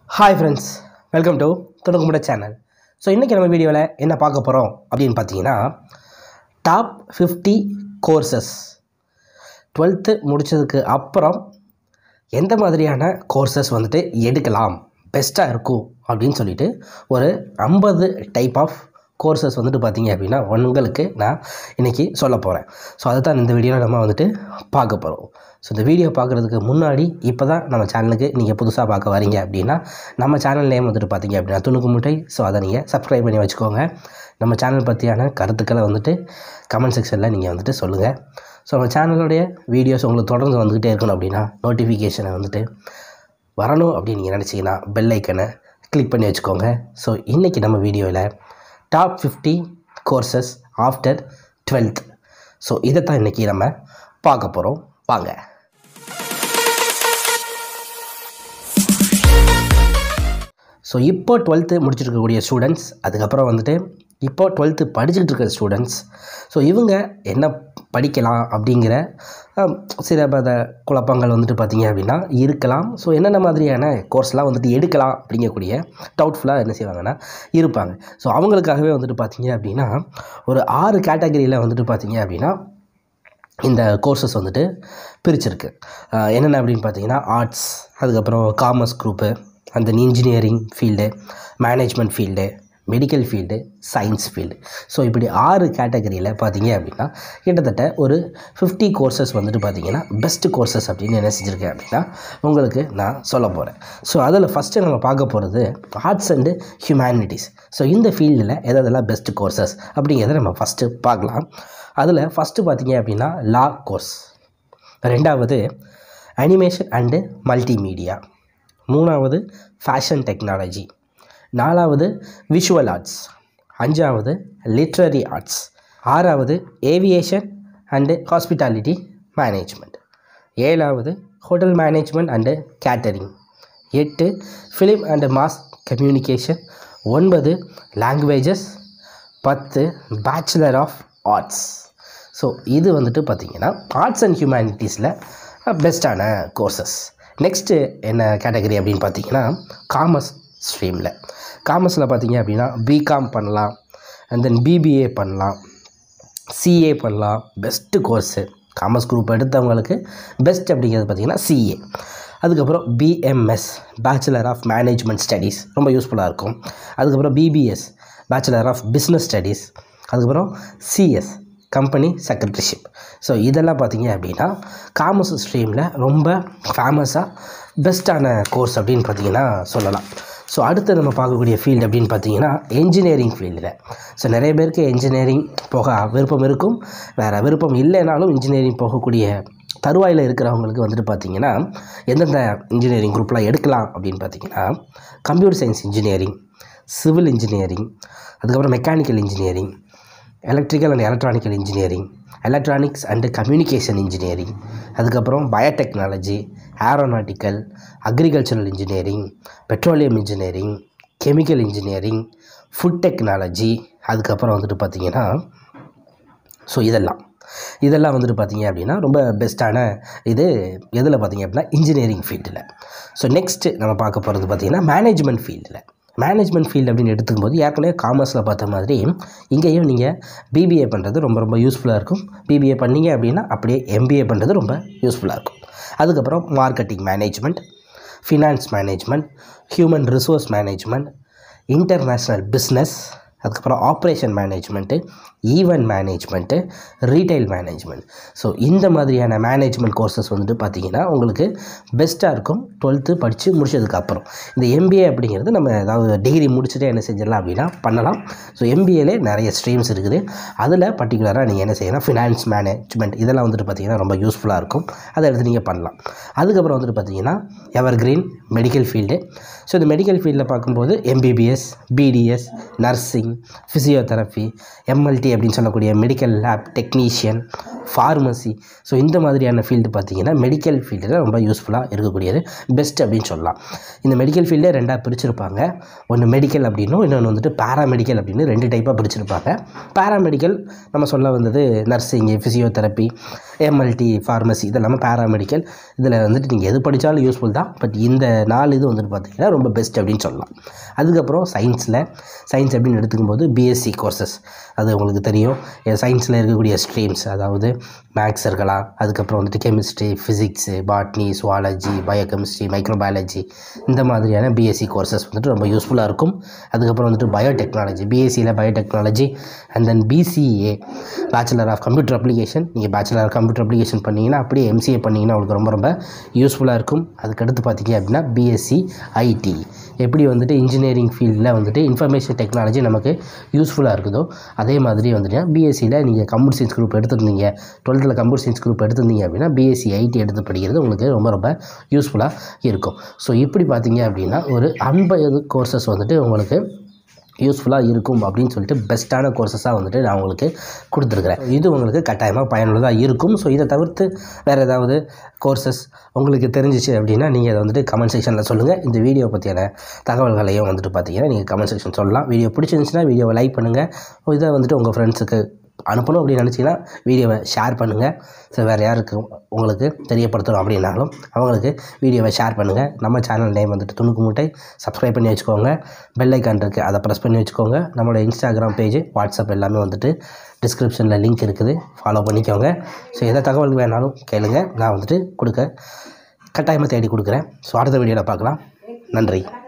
hi friends welcome to துணுக்குமுட channel so இன்றைக்கி நம்ம வீடியோவில் என்ன பார்க்க போகிறோம் அப்படின்னு பார்த்தீங்கன்னா டாப் ஃபிஃப்டி கோர்சஸ் டுவெல்த்து முடித்ததுக்கு அப்புறம் எந்த மாதிரியான கோர்சஸ் வந்துட்டு எடுக்கலாம் பெஸ்ட்டாக இருக்கும் அப்படின்னு சொல்லிட்டு ஒரு ஐம்பது டைப் ஆஃப் கோர்சஸ் வந்துட்டு பார்த்தீங்க அப்படின்னா உங்களுக்கு நான் இன்றைக்கி சொல்ல போகிறேன் ஸோ அதை தான் இந்த வீடியோவில் நம்ம வந்துட்டு பார்க்க போகிறோம் ஸோ இந்த வீடியோ பார்க்குறதுக்கு முன்னாடி இப்போ தான் நம்ம சேனலுக்கு நீங்கள் புதுசாக பார்க்க வரீங்க அப்படின்னா நம்ம சேனல் நேம் வந்துட்டு பார்த்தீங்க அப்படின்னா துணுக்கு முட்டை ஸோ அதை நீங்கள் சப்ஸ்கிரைப் பண்ணி வச்சுக்கோங்க நம்ம சேனல் பற்றியான கருத்துக்களை வந்துட்டு கமெண்ட் செக்ஷனில் நீங்கள் வந்துட்டு சொல்லுங்கள் ஸோ நம்ம சேனலுடைய வீடியோஸ் உங்களுக்கு தொடர்ந்து வந்துக்கிட்டே இருக்கணும் அப்படின்னா நோட்டிஃபிகேஷனை வந்துட்டு வரணும் அப்படின்னு நீங்கள் நினச்சிங்கன்னா பெல் ஐக்கனை கிளிக் பண்ணி வச்சுக்கோங்க ஸோ இன்றைக்கி நம்ம வீடியோவில் top fifty courses after twelfth so இதை தான் இன்றைக்கி நம்ம பார்க்க போகிறோம் வாங்க ஸோ இப்போ டுவெல்த்து முடிச்சிருக்கக்கூடிய ஸ்டூடெண்ட்ஸ் அதுக்கப்புறம் வந்துட்டு இப்போ டுவெல்த்து படிச்சுக்கிட்டு இருக்கிற ஸ்டூடெண்ட்ஸ் ஸோ இவங்க என்ன படிக்கலாம் அப்படிங்கிற அஹ், சில பத குழப்பங்கள் வந்துட்டு பார்த்திங்க அப்படின்னா இருக்கலாம் ஸோ என்னென்ன மாதிரியான கோர்ஸ்லாம் வந்துட்டு எடுக்கலாம் அப்படிங்கக்கூடிய டவுட்ஃபுல்லாக என்ன செய்வாங்கன்னா இருப்பாங்க ஸோ அவங்களுக்காகவே வந்துட்டு பார்த்திங்க அப்படின்னா ஒரு ஆறு கேட்டகரியில் வந்துட்டு பார்த்திங்க அப்படின்னா இந்த கோர்சஸ் வந்துட்டு பிரிச்சிருக்கு அஹ் என்னென்ன அப்படின்னு பார்த்தீங்கன்னா ஆர்ட்ஸ் அதுக்கப்புறம் காமர்ஸ் குரூப்பு அந்த engineering field management field medical field science field so இப்படி ஆறு கேட்டகரியில் பார்த்தீங்க அப்படின்னா கிட்டத்தட்ட ஒரு ஃபிஃப்டி கோர்சஸ் வந்துட்டு பார்த்தீங்கன்னா பெஸ்ட் கோர்சஸ் அப்படின்னு என்ன செஞ்சுருக்கேன் அப்படின்னா உங்களுக்கு நான் சொல்ல போகிறேன் ஸோ அதில் ஃபஸ்ட்டு நம்ம பார்க்க போகிறது ஆர்ட்ஸ் அண்டு ஹியூமனிட்டிஸ் ஸோ இந்த ஃபீல்டில் எதெல்லாம் பெஸ்ட் கோர்சஸ் அப்படிங்கிறத நம்ம ஃபஸ்ட்டு பார்க்கலாம் அதில் ஃபஸ்ட்டு பார்த்தீங்க அப்படின்னா லா கோர்ஸ் ரெண்டாவது அனிமேஷன் அண்டு மல்டிமீடியா மூணாவது ஃபேஷன் டெக்னாலஜி நாலாவது விஷுவல் ஆர்ட்ஸ் அஞ்சாவது லிட்ரரி ஆர்ட்ஸ் ஆறாவது ஏவியேஷன் அண்டு ஹாஸ்பிட்டாலிட்டி மேனேஜ்மெண்ட் ஏழாவது ஹோட்டல் மேனேஜ்மெண்ட் அண்டு கேட்டரிங் எட்டு ஃபிலிம் அண்டு மாஸ் கம்யூனிகேஷன் ஒன்பது லாங்குவேஜஸ் பத்து பேச்சுலர் ஆஃப் ஆர்ட்ஸ் ஸோ இது வந்துட்டு பார்த்திங்கன்னா ஆர்ட்ஸ் அண்ட் ஹியூமனிட்டிஸில் பெஸ்ட்டான கோர்சஸ் நெக்ஸ்ட்டு என்ன கேட்டகரி அப்படின்னு பார்த்தீங்கன்னா காமர்ஸ் ஸ்ட்ரீமில் காமர்ஸில் பார்த்தீங்க அப்படின்னா பிகாம் பண்ணலாம் அண்ட் தென் பிபிஏ பண்ணலாம் சிஏ பண்ணலாம் பெஸ்ட்டு கோர்ஸு காமர்ஸ் குரூப் எடுத்தவங்களுக்கு பெஸ்ட் அப்படிங்கிறது பார்த்தீங்கன்னா சிஏ அதுக்கப்புறம் BMS bachelor of management studies ரொம்ப யூஸ்ஃபுல்லாக இருக்கும் அதுக்கப்புறம் BBS bachelor of business studies அதுக்கப்புறம் சிஎஸ் கம்பெனி செக்ரட்டரிஷிப் ஸோ இதெல்லாம் பார்த்தீங்க அப்படின்னா காமர்ஸ் ஸ்ட்ரீமில் ரொம்ப ஃபேமஸாக பெஸ்ட்டான கோர்ஸ் அப்படின்னு பார்த்தீங்கன்னா சொல்லலாம் ஸோ அடுத்து நம்ம பார்க்கக்கூடிய ஃபீல்டு அப்படின்னு பார்த்தீங்கன்னா என்ஜினியரிங் ஃபீல்டில் ஸோ நிறைய பேருக்கு என்ஜினியரிங் போக விருப்பம் இருக்கும் வேறு விருப்பம் இல்லைனாலும் இன்ஜினியரிங் போகக்கூடிய தருவாயில் இருக்கிறவங்களுக்கு வந்துட்டு பார்த்தீங்கன்னா எந்தெந்த இன்ஜினியரிங் குரூப்லாம் எடுக்கலாம் அப்படின்னு பார்த்தீங்கன்னா computer science engineering civil engineering அதுக்கப்புறம் mechanical engineering electrical and electronical engineering electronics and communication engineering அதுக்கப்புறம் biotechnology aeronautical agricultural engineering petroleum engineering chemical engineering food technology அதுக்கப்புறம் வந்துட்டு பார்த்திங்கன்னா ஸோ இதெல்லாம் இதெல்லாம் வந்துட்டு பார்த்தீங்க அப்படின்னா ரொம்ப பெஸ்ட்டான இது எதில் பார்த்தீங்க அப்படின்னா இன்ஜினியரிங் ஃபீல்டில் ஸோ நெக்ஸ்ட்டு நம்ம பார்க்க போகிறது பார்த்தீங்கன்னா மேனேஜ்மெண்ட் ஃபீல்டில் மேனேஜ்மெண்ட் ஃபீல்டு அப்படின்னு எடுத்துக்கும்போது ஏற்கனவே காமர்ஸில் பார்த்த மாதிரி இங்கேயும் நீங்கள் பிபிஏ பண்ணுறது ரொம்ப ரொம்ப யூஸ்ஃபுல்லாக இருக்கும் பிபிஏ பண்ணீங்க அப்படின்னா அப்படியே எம்பிஏ பண்ணுறது ரொம்ப யூஸ்ஃபுல்லாக இருக்கும் அதுக்கப்புறம் marketing management finance management human resource management international business அதுக்கப்புறம் operation management event management retail management so இந்த மாதிரியான மேனேஜ்மெண்ட் கோர்சஸ் வந்துட்டு பார்த்தீங்கன்னா உங்களுக்கு பெஸ்ட்டாக இருக்கும் டுவெல்த்து படித்து முடிச்சதுக்கப்புறம் இந்த எம்பிஏ அப்படிங்கிறது நம்ம ஏதாவது டிகிரி முடிச்சுட்டு என்ன செஞ்சிடலாம் அப்படின்னா பண்ணலாம் ஸோ எம்பிஏலே நிறைய ஸ்ட்ரீம்ஸ் இருக்குது அதில் பர்டிகுலராக நீங்கள் என்ன செய்யலாம் ஃபினான்ஸ் மேனேஜ்மெண்ட் இதெல்லாம் வந்துட்டு பார்த்தீங்கன்னா ரொம்ப யூஸ்ஃபுல்லாக இருக்கும் அதை எடுத்து நீங்கள் பண்ணலாம் அதுக்கப்புறம் வந்துட்டு பார்த்தீங்கன்னா evergreen medical field so இந்த மெடிக்கல் ஃபீல்டில் பார்க்கும்போது MBBS BDS nursing physiotherapy MLT அப்படின்னு சொல்லக்கூடிய medical lab technician pharmacy so இந்த மாதிரியான ஃபீல்டு பார்த்தீங்கன்னா மெடிக்கல் ஃபீல்டில் ரொம்ப யூஸ்ஃபுல்லாக இருக்கக்கூடியது பெஸ்ட் அப்படின்னு சொல்லலாம் இந்த மெடிக்கல் ஃபீல்டே ரெண்டாக பிரிச்சிருப்பாங்க ஒன்று மெடிக்கல் அப்படின்னும் இன்னொன்று வந்துட்டு பேராமெடிக்கல் அப்படின்னு ரெண்டு டைப்பாக பிரிச்சிருப்பாங்க பேராமெடிக்கல் நம்ம சொல்ல வந்தது நர்சிங்கு ஃபிசியோதெரப்பி எம்எல்டி ஃபார்மசி இதெல்லாமே பேராமெடிக்கல் இதில் வந்துட்டு நீங்கள் எது படித்தாலும் யூஸ்ஃபுல் தான் பட் இந்த நாலு இது வந்துட்டு பார்த்தீங்கன்னா ரொம்ப பெஸ்ட் அப்படின்னு சொல்லலாம் அதுக்கப்புறம் சயின்ஸில் சயின்ஸ் அப்படின்னு எடுத்துக்கும் போது பிஎஸ்சி கோர்சஸ் அது உங்களுக்கு தெரியும் சயின்ஸில் இருக்கக்கூடிய ஸ்ட்ரீம்ஸ் அதாவது மேக்ஸ் இருக்கலாம் அதுக்கப்புறம் வந்துட்டு chemistry physics botany zoology biochemistry microbiology இந்த மாதிரியான பிஎஸ்சி கோர்சஸ் வந்துட்டு ரொம்ப யூஸ்ஃபுல்லாக இருக்கும் அதுக்கப்புறம் வந்துட்டு பயோடெக்னாலஜி பிஎஸ்சியில் biotechnology and then BCA bachelor of computer application நீங்கள் பேச்சுலர் ஆஃப் கம்ப்யூட்டர் அப்ளிகேஷன் பண்ணிங்கன்னா அப்படியே எம்சிஏ பண்ணிங்கன்னா உங்களுக்கு ரொம்ப ரொம்ப யூஸ்ஃபுல்லாக இருக்கும் அதுக்கடுத்து பார்த்தீங்க அப்படின்னா பிஎஸ்சி ஐடி எப்படி வந்துட்டு இன்ஜினியரிங் ஃபீல்டில் வந்துட்டு இன்ஃபர்மேஷன் டெக்னாலஜி நமக்கு யூஸ்ஃபுல்லாக இருக்குதோ அதே மாதிரி வந்துட்டு பிஎஸ்சியில் நீங்கள் கம்ப்யூட்டர் சயின்ஸ் குரூப் எடுத்திருந்தீங்க டுவெல்த்தில் கம்ப்யூட்டர் சயின்ஸ் குரூப் எடுத்திருந்தீங்க அப்படின்னா பிஎஸ்சி ஐடி எடுத்து படிக்கிறது உங்களுக்கு ரொம்ப ரொம்ப யூஸ்ஃபுல்லாக இருக்கும் ஸோ இப்படி பார்த்தீங்க அப்படின்னா ஒரு ஐம்பது கோர்சஸ் வந்துட்டு உங்களுக்கு யூஸ்ஃபுல்லாக இருக்கும் அப்படின்னு சொல்லிட்டு பெஸ்ட்டான கோர்சஸாக வந்துட்டு நான் உங்களுக்கு கொடுத்துருக்குறேன் இது உங்களுக்கு கட்டாயமாக பயனுள்ளதாக இருக்கும் ஸோ இதை தவிர்த்து வேறு ஏதாவது கோர்சஸ் உங்களுக்கு தெரிஞ்சிச்சு அப்படின்னா நீங்கள் அதை வந்துட்டு கமெண்ட் செக்ஷனில் சொல்லுங்கள் இந்த வீடியோ பற்றியான தகவல்களையும் வந்துட்டு பார்த்தீங்கன்னா நீங்கள் கமெண்ட் செக்ஷன் சொல்லலாம் வீடியோ பிடிச்சிருந்துச்சுன்னா வீடியோவை லைக் பண்ணுங்கள் இதை வந்துட்டு உங்கள் ஃப்ரெண்ட்ஸுக்கு அனுப்பணும் அப்படின்னு நினச்சிங்கன்னா வீடியோவை ஷேர் பண்ணுங்கள் ஸோ வேறு யாருக்கு உங்களுக்கு தெரியப்படுத்தணும் அப்படின்னாலும் அவங்களுக்கு வீடியோவை ஷேர் பண்ணுங்கள் நம்ம சேனல் நேம் வந்துட்டு துணுக்கு மூட்டை சப்ஸ்கிரைப் பண்ணி வச்சுக்கோங்க பெல் ஐக்கான் இருக்குது அதை ப்ரெஸ் பண்ணி வச்சுக்கோங்க நம்மளோட இன்ஸ்டாகிராம் பேஜ் வாட்ஸ்அப் எல்லாமே வந்துட்டு டிஸ்கிரிப்ஷனில் லிங்க் இருக்குது ஃபாலோ பண்ணிக்கோங்க ஸோ எதை தகவல் வேணாலும் கேளுங்க நான் வந்துட்டு கொடுக்க கட்டாயமாக தேடி கொடுக்குறேன் ஸோ அடுத்த வீடியோவில் பார்க்கலாம் நன்றி